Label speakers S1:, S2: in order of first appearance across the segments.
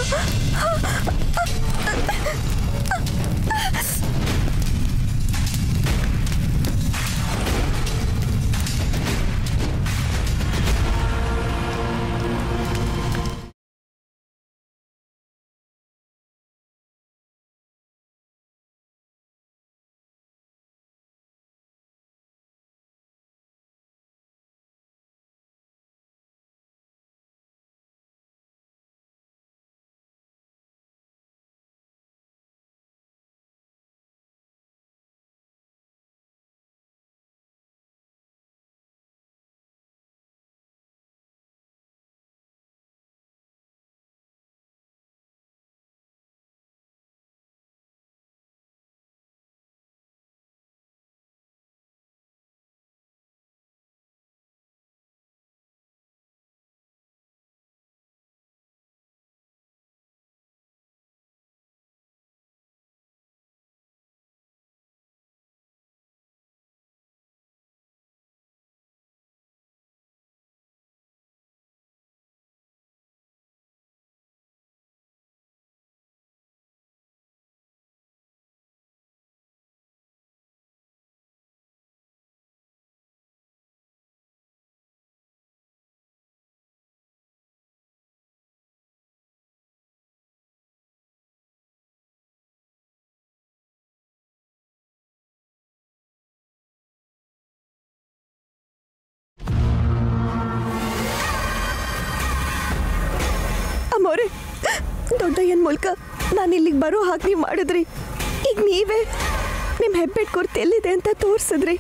S1: ಅಮ್ಮವ್ರೆ ದೊಡ್ಡಯ್ಯನ ಮೂಲಕ ನಾನು ಇಲ್ಲಿಗೆ ಬರೋ ಹಾಗೆ ನೀವು ಮಾಡಿದ್ರಿ ಈಗ ನೀವೇ ನಿಮ್ಮ ಹೆಬ್ಬೆಟ್ ಗುರ್ತು ಎಲ್ಲಿದೆ ಅಂತ ತೋರಿಸಿದ್ರಿ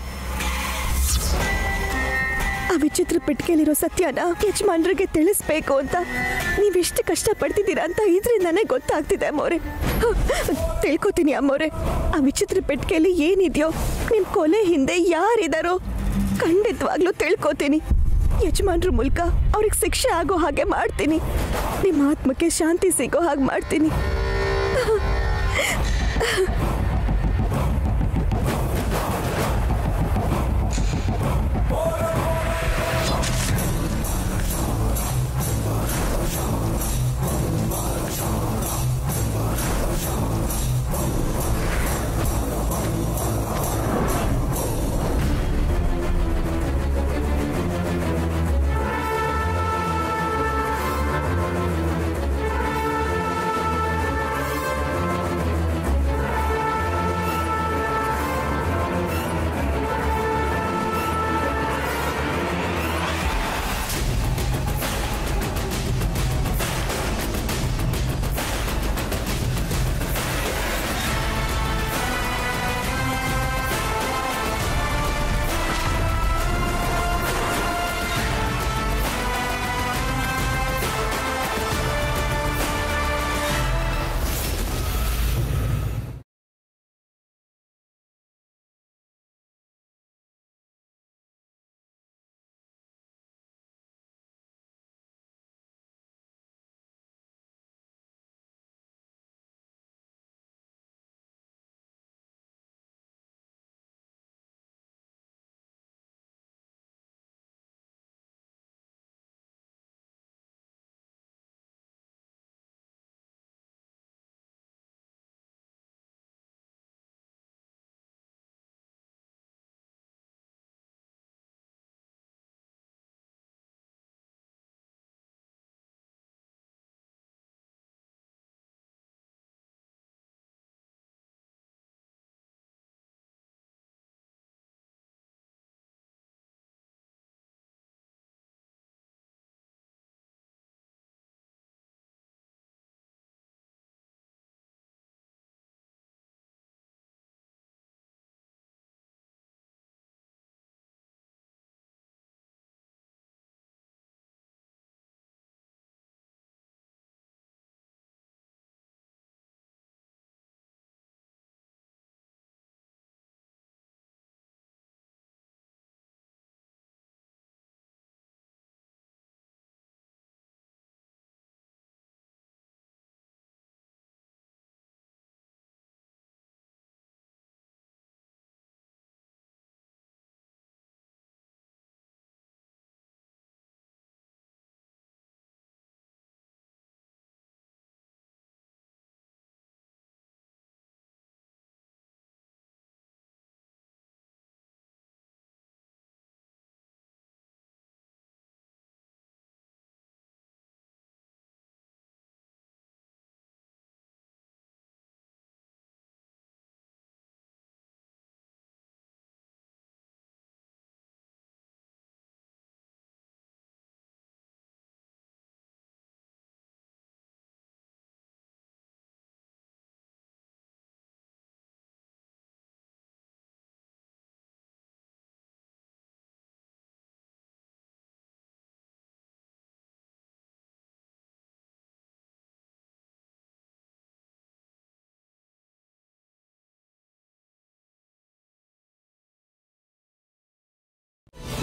S1: ಆ ವಿಚಿತ್ರ ಪೆಟ್ಟಿಗೆಲಿರೋ ಸತ್ಯನ ಯಜಮಾನ್ರಿಗೆ ತಿಳಿಸ್ಬೇಕು ಅಂತ ನೀವೆಷ್ಟು ಕಷ್ಟಪಡ್ತಿದ್ದೀರಾ ಅಂತ ಇದರಿಂದಾನೇ ಗೊತ್ತಾಗ್ತಿದೆ ಅಮ್ಮವ್ರೆ ಹ, ತಿಳ್ಕೊತೀನಿ ಅಮ್ಮವ್ರೆ ಆ ವಿಚಿತ್ರ ಪೆಟ್ಟಿಗೆಯಲ್ಲಿ ಏನಿದೆಯೋ ನಿಮ್ಮ ಕೊಲೆ ಹಿಂದೆ ಯಾರಿದಾರೋ ಖಂಡಿತವಾಗ್ಲೂ ತಿಳ್ಕೊತೀನಿ ಯಜಮಾನ್ರ ಮೂಲಕ ಅವ್ರಿಗೆ ಶಿಕ್ಷೆ ಆಗೋ ಹಾಗೆ ಮಾಡ್ತೀನಿ ನಿಮ್ಮ ಆತ್ಮಕ್ಕೆ ಶಾಂತಿ ಸಿಗೋ ಹಾಗೆ ಮಾಡ್ತೀನಿ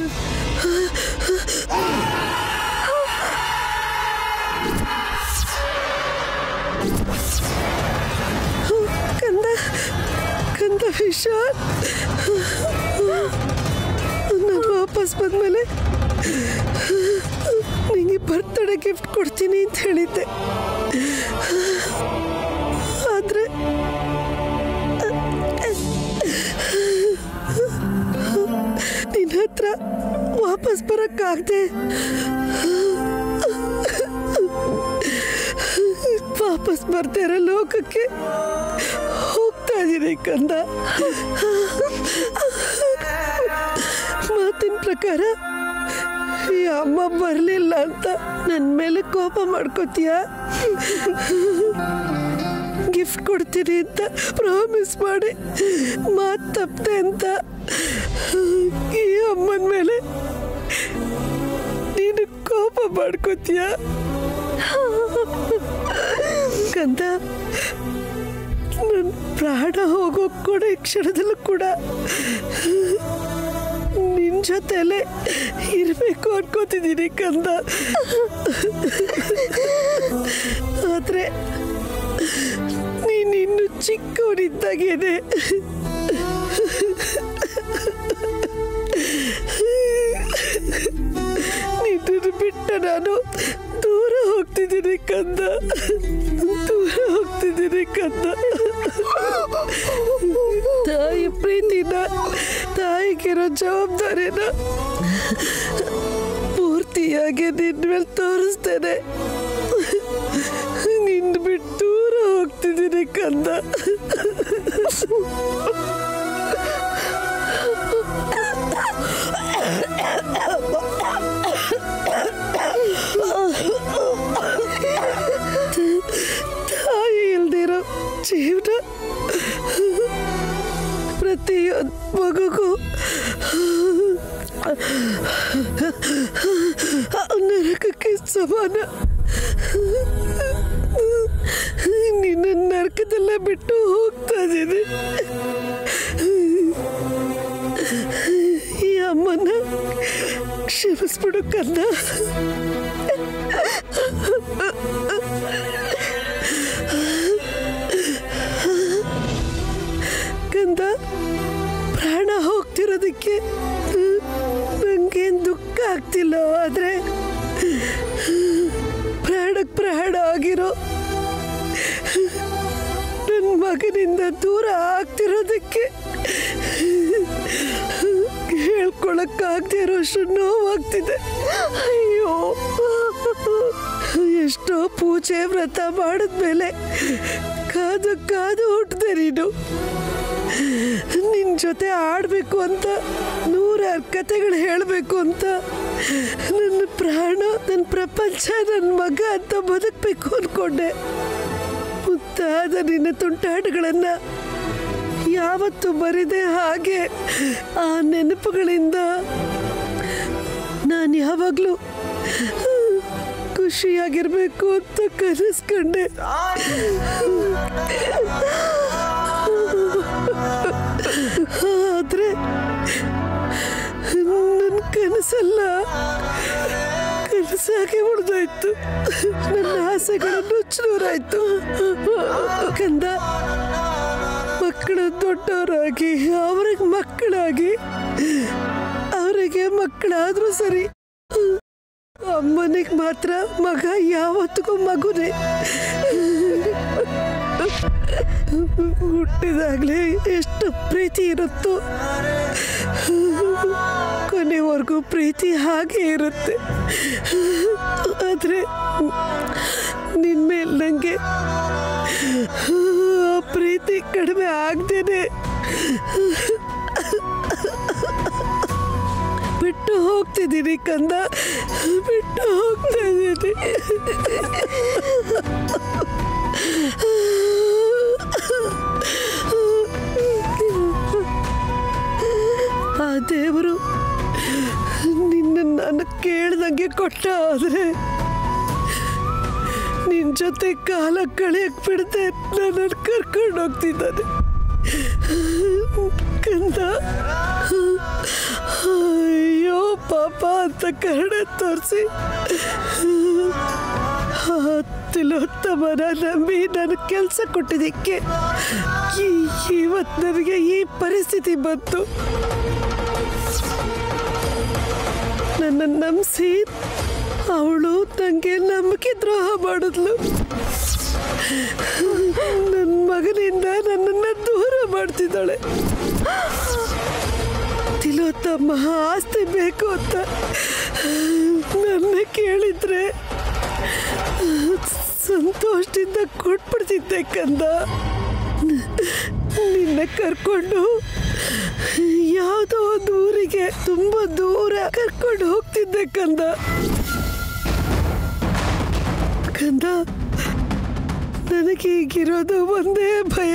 S2: ಕಂದ ಕಂದ ವಿಶಾಲ್ ನಾನು ವಾಪಸ್ ಬಂದಮೇಲೆ ನಿಂಗೆ ಬರ್ತ್ಡೇ ಗಿಫ್ಟ್ ಕೊಡ್ತೀನಿ ಅಂತ ಹೇಳಿದ್ದೆ ಆದರೆ ನಿನ್ನ ಹತ್ರ ವಾಪಸ್ ಬರೋಕ್ಕಾಗದೆ ವಾಪಸ್ ಬರ್ತಾ ಇರೋ ಲೋಕಕ್ಕೆ ಹೋಗ್ತಾ ಇದ್ದೀನಿ ಕಂದ ಮಾತಿನ ಪ್ರಕಾರ ಈ ಅಮ್ಮ ಬರಲಿಲ್ಲ ಅಂತ ನನ್ನ ಮೇಲೆ ಕೋಪ ಮಾಡ್ಕೋತೀಯ ಗಿಫ್ಟ್ ಕೊಡ್ತೀನಿ ಅಂತ ಪ್ರಾಮಿಸ್ ಮಾಡಿ ಮಾತು ತಪ್ಪದೆ ಅಂತ ಈ ಅಮ್ಮನ ಮೇಲೆ ನೀನು ಕೋಪ ಮಾಡ್ಕೋತೀಯ ಕಂದ ನನ್ನ ಪ್ರಾಣ ಹೋಗೋ ಕೂಡ ಈ ಕ್ಷಣದಲ್ಲೂ ಕೂಡ ನಿನ್ ಜೊತೆಲೆ ಇರಬೇಕು ಅನ್ಕೋತಿದ್ದೀನಿ ಕಂದ ಆದ್ರೆ ನೀನ್ ಇನ್ನು ಚಿಕ್ಕವನಿದ್ದಾಗೇನೆ ನಿನ್ನನ್ನು ಬಿಟ್ಟ ನಾನು ದೂರ ಹೋಗ್ತಿದ್ದೀನಿ ಕಂದ ದೂರ ಹೋಗ್ತಿದ್ದೀನಿ ಕಂದ ತಾಯಿ ಪ್ರೀತಿನ ತಾಯಿಗಿರೋ ಜವಾಬ್ದಾರಿನ ಪೂರ್ತಿಯಾಗಿ ನಿನ್ನ ಮೇಲೆ ತೋರಿಸ್ತೇನೆ ನಿನ್ನ ಬಿಟ್ಟು ದೂರ ಹೋಗ್ತಿದ್ದೀನಿ ಕಂದ ತಾಯಿ ಇಲ್ದಿರೋ ಜೀವನ ಪ್ರತಿಯೊಂದು ಮಗುಗೂ ನರಕಕ್ಕೆ ಸಮಾನ ನಿನ್ನ ನರಕದಲ್ಲೇ ಬಿಟ್ಟು ಹೋಗ್ತಾ ಇದ್ದೀನಿ ಈ ಅಮ್ಮನ ಕ್ಷಮಿಸ್ಬಿಡು ಕಂದ ಕಂದ ಪ್ರಾಣ ಹೋಗ್ತಿರೋದಕ್ಕೆ ನಂಗೇನು ದುಃಖ ಆಗ್ತಿಲ್ಲ ಆದರೆ ಪ್ರಾಣಕ್ಕೆ ಪ್ರಾಣ ಆಗಿರೋ ನನ್ನ ಮಗನಿಂದ ದೂರ ಆಗ್ತಿರೋದಕ್ಕೆ ಹೇಳ್ಕೊಳಕ್ಕಾಗದೇ ಇರೋಷ್ಟು ನೋವಾಗ್ತಿದೆ ಅಯ್ಯೋ ಎಷ್ಟೋ ಪೂಜೆ ವ್ರತ ಮಾಡಿದ್ಮೇಲೆ ಕಾದು ಕಾದು ಹುಟ್ಟಿದೆ ನೀನು ನಿನ್ನ ಜೊತೆ ಆಡಬೇಕು ಅಂತ ನೂರಾರು ಕತೆಗಳು ಹೇಳಬೇಕು ಅಂತ ನನ್ನ ಪ್ರಾಣ ನನ್ನ ಪ್ರಪಂಚ ನನ್ನ ಮಗ ಅಂತ ಬದುಕಬೇಕು ಅಂದ್ಕೊಂಡೆ ಮುದ್ದಾದ ನಿನ್ನ ತುಂಟಾಟಗಳನ್ನು ಯಾವತ್ತು ಬರಿದೆ ಹಾಗೆ ಆ ನೆನಪುಗಳಿಂದ ನಾನು ಯಾವಾಗಲೂ ಖುಷಿಯಾಗಿರ್ಬೇಕು ಅಂತ ಕನಸ್ಕೊಂಡೆ ಆದ್ರೆ ನನ್ನ ಕನಸಲ್ಲ ಕನಸಾಗಿ ಉಳಿದೋಯ್ತು ನನ್ನ ಆಸೆಗಳು ನುಚ್ಚುನೂರಾಯ್ತು ಕಂದ ಮಕ್ಕಳು ದೊಡ್ಡವರಾಗಿ ಅವ್ರಿಗೆ ಮಕ್ಕಳಾಗಿ ಅವರಿಗೆ ಮಕ್ಕಳಾದ್ರೂ ಸರಿ ಅಮ್ಮನಿಗೆ ಮಾತ್ರ ಮಗ ಯಾವತ್ತಿಗೂ ಮಗುನೇ ಹುಟ್ಟಿದಾಗಲೇ ಎಷ್ಟು ಪ್ರೀತಿ ಇರುತ್ತೋ ಕೊನೆವರೆಗೂ ಪ್ರೀತಿ ಹಾಗೆ ಇರುತ್ತೆ ಆದರೆ ನಿನ್ನ ಮೇಲೆ ನನಗೆ ಆ ಪ್ರೀತಿ ಕಡಿಮೆ ಆಗ್ದೇನೆ ಬಿಟ್ಟು ಹೋಗ್ತಿದ್ದೀನಿ ಕಂದ ಬಿಟ್ಟು ಹೋಗ್ತಾ ಇದ್ದೀನಿ ಆ ದೇವರು ನಿನ್ನ ನಾನು ಕೇಳ್ದಂಗೆ ಕೊಟ್ಟ ಆದರೆ ನಿನ್ನ ಜೊತೆ ಕಾಲ ಕಳೆಯಕ್ಕೆ ಬಿಡದೆ ನನ್ನನ್ನು ಕರ್ಕೊಂಡು ಹೋಗ್ತಿದ್ದಾನೆ ಕಂದ ಅಯ್ಯೋ ಪಾಪ ಅಂತ ಕರಡೆ ತೋರಿಸಿ ತಿಲೋತ್ತಮನ ನಂಬಿ ನನ್ನ ಕೆಲಸ ಕೊಟ್ಟಿದ್ದಕ್ಕೆ ಈ- ಇವತ್ತು ನನಗೆ ಈ ಪರಿಸ್ಥಿತಿ ಬಂತು ನನ್ನ ನಂಬಿಸಿ ಅವಳು ನನಗೆ ನಂಬಿಕೆ ದ್ರೋಹ ಮಾಡಿದ್ಲು ನನ್ನ ಮಗನಿಂದ ನನ್ನನ್ನು ದೂರ ಮಾಡ್ತಿದ್ದಾಳೆ ತಿಲೋತ್ತಮ್ಮ ಆಸ್ತಿ ಬೇಕು ಅಂತ ನನ್ನ ಕೇಳಿದ್ರೆ ಸಂತೋಷದಿಂದ ಕೊಟ್ಬಿಡ್ತಿದ್ದೆ ಕಂದ ನಿನ್ನ ಕರ್ಕೊಂಡು ಯಾವುದೋ ಒಂದು ಊರಿಗೆ ತುಂಬಾ ದೂರ ಕರ್ಕೊಂಡು ಹೋಗ್ತಿದ್ದೆ ಕಂದ ಕಂದ ನನಗೆ ಈಗಿರೋದು ಒಂದೇ ಭಯ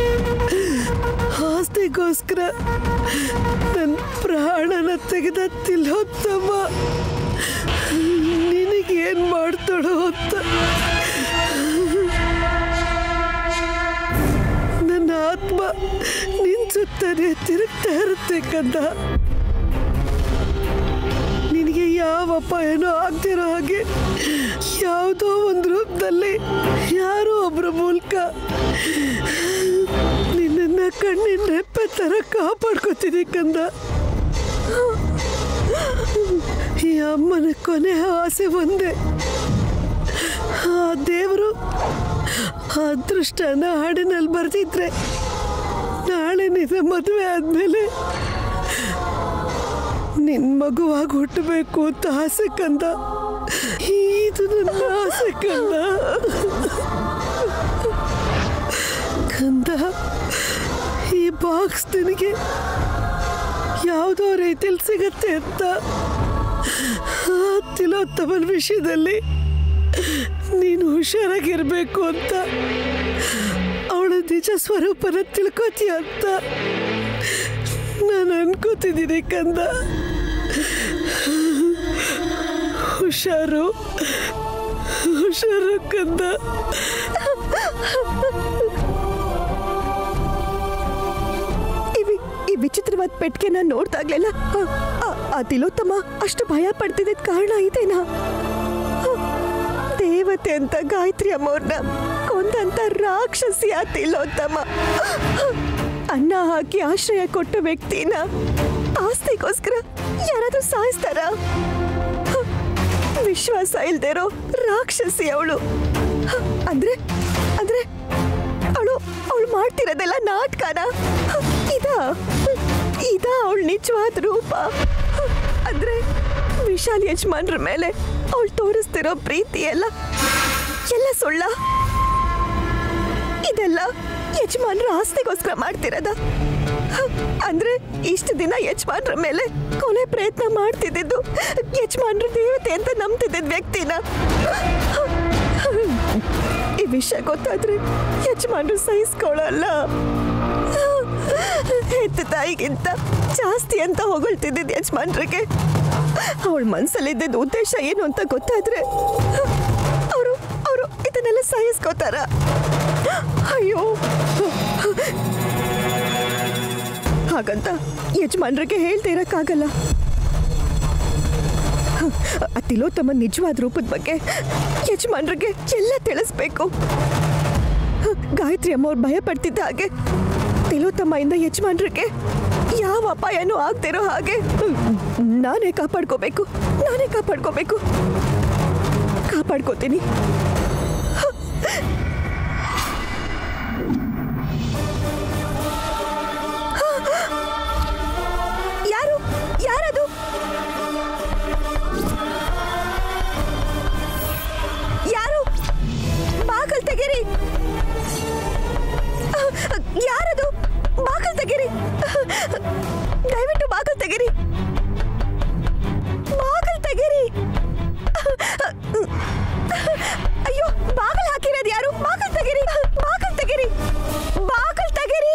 S2: ಆಸ್ತಿಗೋಸ್ಕರ ನನ್ನ ಪ್ರಾಣನ ತೆಗೆದ ತಿಲೋತ್ತಮ ನಿನಗೇನ್ ಮಾಡ್ತಾಳೋ ಅಂತ ನನ್ನ ಆತ್ಮ ನಿನ್ ಸುತ್ತನೆ ತಿರುಗ್ತಾ ಇರುತ್ತೆ ಕಂದ ನಿನಗೆ ಯಾವ ಅಪಾಯನೂ ಆಗ್ದಿರೋ ಹಾಗೆ ಯಾವುದೋ ಒಂದು ರೂಪದಲ್ಲಿ ಯಾರೋ ಒಬ್ಬರ ಮೂಲಕ ನಿನ್ನನ್ನು ಕಣ್ಣಿನ ರೆಪ್ಪೆ ಥರ ಕಾಪಾಡ್ಕೊತೀನಿ ಕಂದ ಈ ಅಮ್ಮನ ಕೊನೆ ಆಸೆ ಒಂದೇ ಆ ದೇವರು ಅದೃಷ್ಟನ ಹಾಡಿನಲ್ಲಿ ಬರೆದಿದ್ರೆ ನಾಳೆ ನಿನ್ನ ಮದುವೆ ಆದ್ಮೇಲೆ ನಿನ್ ಮಗುವಾಗಿ ಹುಟ್ಟಬೇಕು ಅಂತ ಆಸೆ ಕಂದ ಇದು ನನ್ನ ಆಸೆ ಕಂದ ಕಂದ ಈ ಬಾಕ್ಸ್ ನಿನಗೆ ಯಾವುದೋ ರೀತಿಯಲ್ಲಿ ಸಿಗತ್ತೆ ಅಂತ ಆ ತಿಲೋತ್ತಮನ ವಿಷಯದಲ್ಲಿ ನೀನು ಹುಷಾರಾಗಿರ್ಬೇಕು ಅಂತ ಅವಳ ನಿಜ ಸ್ವರೂಪನ ತಿಳ್ಕೊತೀಯ ಅಂತ ನಾನು ಅನ್ಕೋತಿದ್ದೀನಿ ಕಂದ ಹುಷಾರು ಹುಷಾರು ಕಂದ
S1: ಈ ವಿ- ಈ ವಿಚಿತ್ರವಾದ ಪೆಟ್ಟಿಗೆನ ನೋಡ್ದಾಗ್ಲೆಲ್ಲ ಆ- ಆ- ಆ ತಿಲೋತ್ತಮ ಅಷ್ಟು ಭಯ ಪಡ್ತಿದ್ದ ಕಾರಣ ಇದೇನಾ ಹ, ದೇವತೆ ಅಂತ ಗಾಯತ್ರಿ ಅಮ್ಮವ್ರನ್ನ ಕೊಂದಂತ ರಾಕ್ಷಸಿ ಆ ತಿಲೋತ್ತಮ ಹ, ಅನ್ನ ಹಾಕಿ ಆಶ್ರಯ ಕೊಟ್ಟ ವ್ಯಕ್ತಿನ ಆಸ್ತಿಗೋಸ್ಕರ ಯಾರಾದ್ರೂ ಸಾಯಿಸ್ತಾರ ಹ, ವಿಶ್ವಾಸ ಇಲ್ದಿರೋ ರಾಕ್ಷಸಿ ಅವಳು ಅಂದ್ರೆ ಅಂದ್ರೆ ಅವಳು ಅವಳು ಮಾಡ್ತಿರೋದೆಲ್ಲ ನಾಟಕನ ಇದ ಇದ ಅವಳು ನಿಜವಾದ ರೂಪ ಅಂದ್ರೆ ವಿಶಾಲ್ ಯಜಮಾನ್ರ ಮೇಲೆ ಅವಳು ತೋರಿಸ್ತಿರೋ ಪ್ರೀತಿ ಎಲ್ಲ ಎಲ್ಲ ಸುಳ್ಳ ಇದೆಲ್ಲ ಯಜಮಾನ್ರ ಆಸ್ತಿಗೋಸ್ಕರ ಮಾಡ್ತಿರೋದ ಅಂದ್ರೆ ಇಷ್ಟು ದಿನ ಯಜಮಾನ್ರ ಮೇಲೆ ಕೊನೆ ಪ್ರಯತ್ನ ಮಾಡ್ತಿದ್ದಿದ್ದು ಯಜಮಾನ್ರ ದೇವತೆ ಅಂತ ನಂಬ್ತಿದ್ದಿದ್ ವ್ಯಕ್ತಿನ ಈ ವಿಷಯ ಗೊತ್ತಾದ್ರೆ ಯಜಮಾನ್ರು ಸಹಿಸ್ಕೊಳ್ಳಲ್ಲ ಹೆತ್ತ ತಾಯಿಗಿಂತ ಜಾಸ್ತಿ ಅಂತ ಹೊಗಳ್ತಿದ್ದಿದ್ದು ಯಜಮಾನ್ರಿಗೆ ಅವಳ ಮನ್ಸಲ್ಲಿದ್ದಿದ್ದ ಉದ್ದೇಶ ಏನು ಅಂತ ಗೊತ್ತಾದ್ರೆ ಅವರು ಅವರು ಇದನ್ನೆಲ್ಲ ಸಹಿಸ್ಕೋತಾರ ಅಯ್ಯೋ ಹಾಗಂತ ಯಜಮಾನ್ರಿಗೆ ಹೇಳ್ತಾ ಇರಕ್ಕಾಗಲ್ಲ ಆ ತಿಲೋತ್ತಮ ನಿಜವಾದ ರೂಪದ ಬಗ್ಗೆ ಯಜಮಾನ್ರಿಗೆ ಎಲ್ಲ ತಿಳಿಸ್ಬೇಕು ಗಾಯತ್ರಿ ಅಮ್ಮವ್ರು ಭಯ ಪಡ್ತಿದ್ದ ಹಾಗೆ ತಿಲೋತ್ತಮ್ಮ ಯಜಮಾನ್ರಿಗೆ ಯಾವ ಅಪಾಯನೂ ಆಗ್ತಿರೋ ಹಾಗೆ ನಾನೇ ಕಾಪಾಡ್ಕೋಬೇಕು ನಾನೇ ಕಾಪಾಡ್ಕೋಬೇಕು ಕಾಪಾಡ್ಕೋತೀನಿ ಯಾರು ಯಾರದು ಯಾರು ಬಾಕಲ್ ತೆಗೀರಿ ಯಾರದು ಬಾಕಲ್ ತೆಗೀರಿ ದಯವಿಟ್ಟು ಬಾಕಲ್ ತೆಗೀರಿ ಬಾಕಲ್ ತೆಗೀರಿ ಅಯ್ಯೋ ಬಾಕಲ್ ಹಾಕಿರೋದು ಯಾರು ಬಾಕಲ್ ತೆಗೀರಿ ಬಾಕಲ್ ತೆಗೀರಿ ಬಾಕಲ್ ತೆಗೀರಿ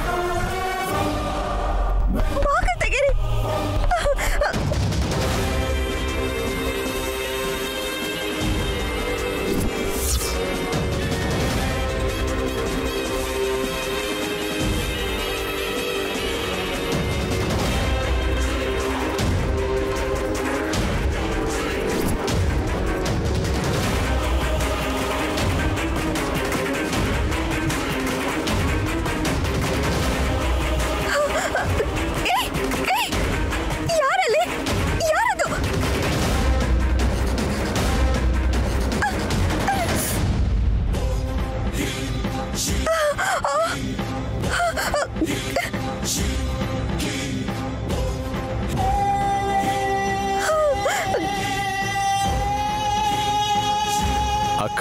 S1: ಬಾಕಲ್ ತೆಗೀರಿ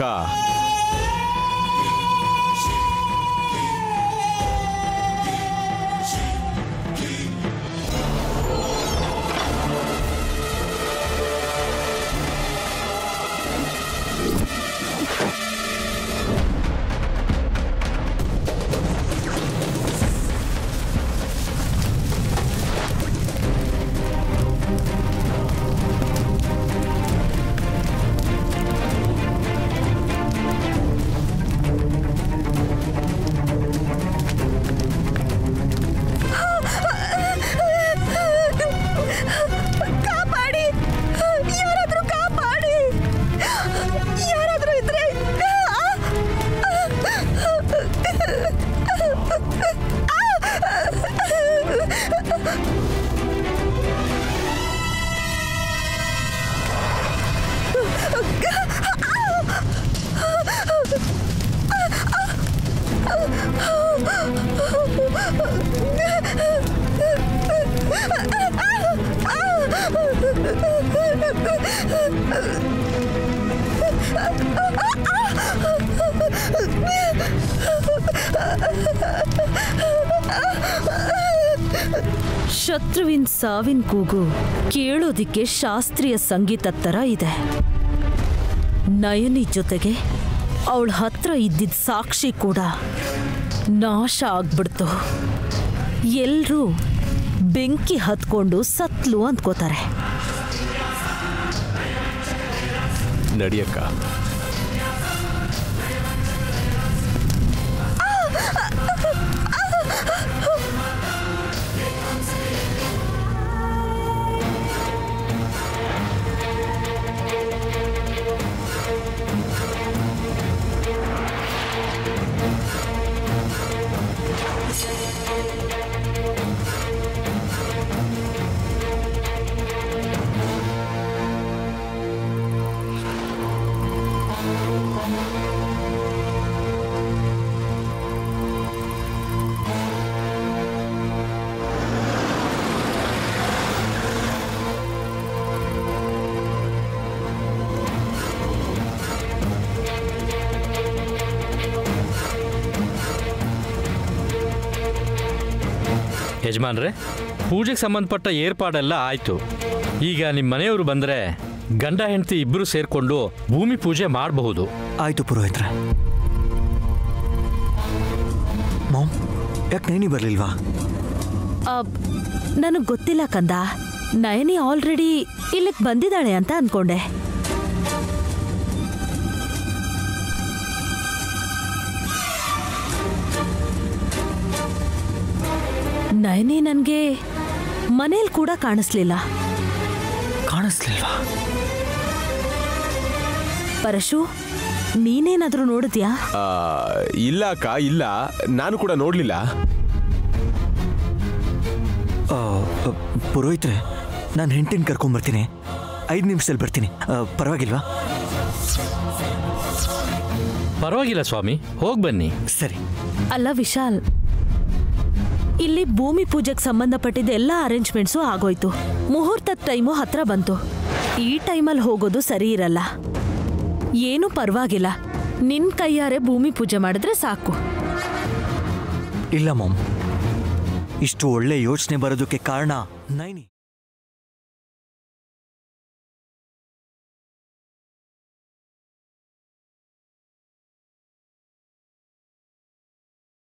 S1: ಕಾಪಾಡಿ ಯಾರಾದ್ರೂ ಕಾಪಾಡಿ ಯಾರಾದ್ರೂ ಇದ್ರೆ
S3: ಶತ್ರುವಿನ ಸಾವಿನ ಕೂಗು ಕೇಳೋದಿಕ್ಕೆ ಶಾಸ್ತ್ರೀಯ ಸಂಗೀತ ಥರ ಇದೆ ನಯನಿ ಜೊತೆಗೆ ಅವಳ ಹತ್ರ ಇದ್ದಿದ್ದ ಸಾಕ್ಷಿ ಕೂಡ ನಾಶ ಆಗ್ಬಿಡ್ತು ಎಲ್ರೂ ಬೆಂಕಿ ಹತ್ಕೊಂಡು ಸತ್ಲು ಅಂದ್ಕೋತಾರೆ
S4: ನಡಿಯಕ್ಕ
S5: ಯಜಮಾನ್ರೆ ಪೂಜೆಗೆ ಸಂಬಂಧಪಟ್ಟ ಏರ್ಪಾಡೆಲ್ಲ ಆಯ್ತು ಈಗ ನಿಮ್ಮ ಮನೆಯವರು ಬಂದರೆ ಗಂಡ ಹೆಂಡತಿ ಇಬ್ಬರು ಸೇರಿಕೊಂಡು ಭೂಮಿ ಪೂಜೆ ಮಾಡಬಹುದು
S6: ಆಯ್ತು ಪುರೋಹಿತ್ರೆ ಮಾಮ್ ಯಾಕೆ ನೈನಿ ಬರಲಿಲ್ವಾ
S3: ನನಗೆ ಗೊತ್ತಿಲ್ಲ ಕಂದ ನಯನಿ ಆಲ್ರೆಡಿ ಇಲ್ಲಿಗೆ ಬಂದಿದ್ದಾಳೆ ಅಂತ ಅನ್ಕೊಂಡೆ ನಯನಿ ನನಗೆ ಮನೇಲಿ ಕೂಡ ಕಾಣಿಸ್ಲಿಲ್ಲ
S6: ಕಾಣಿಸ್ಲಿಲ್ವಾ
S3: ಪರಶು ನೀನೇನಾದ್ರೂ ನೋಡಿದ್ಯಾ
S4: ಆ, ಇಲ್ಲ ಅಕ್ಕ ಇಲ್ಲ ನಾನು ಕೂಡ ನೋಡ್ಲಿಲ್ಲ
S6: ಆ, ಆ, ಪುರೋಹಿತ್ರೆ ನಾನು ಹೆಂಡತಿನ ಕರ್ಕೊಂಬರ್ತೀನಿ ಐದು ನಿಮಿಷದಲ್ಲಿ ಬರ್ತೀನಿ ಆ, ಪರವಾಗಿಲ್ವಾ
S5: ಪರವಾಗಿಲ್ಲ ಸ್ವಾಮಿ ಹೋಗಿ ಬನ್ನಿ
S6: ಸರಿ
S3: ಅಲ್ಲ ವಿಶಾಲ್ ಇಲ್ಲಿ ಭೂಮಿ ಪೂಜೆಗೆ ಸಂಬಂಧಪಟ್ಟಿದ್ದ ಎಲ್ಲ ಅರೇಂಜ್ಮೆಂಟ್ಸು ಆಗೋಯ್ತು ಮುಹೂರ್ತದ ಟೈಮು ಹತ್ರ ಬಂತು ಈ ಟೈಮಲ್ಲಿ ಹೋಗೋದು ಸರಿ ಇರಲ್ಲ ಏನೂ ಪರವಾಗಿಲ್ಲ ನಿನ್ ಕೈಯಾರೆ ಭೂಮಿ ಪೂಜೆ ಮಾಡಿದ್ರೆ ಸಾಕು
S6: ಇಲ್ಲ ಮಾಮ್ ಇಷ್ಟು ಒಳ್ಳೆ ಯೋಚನೆ ಬರೋದಕ್ಕೆ ಕಾರಣ ನೈನಿ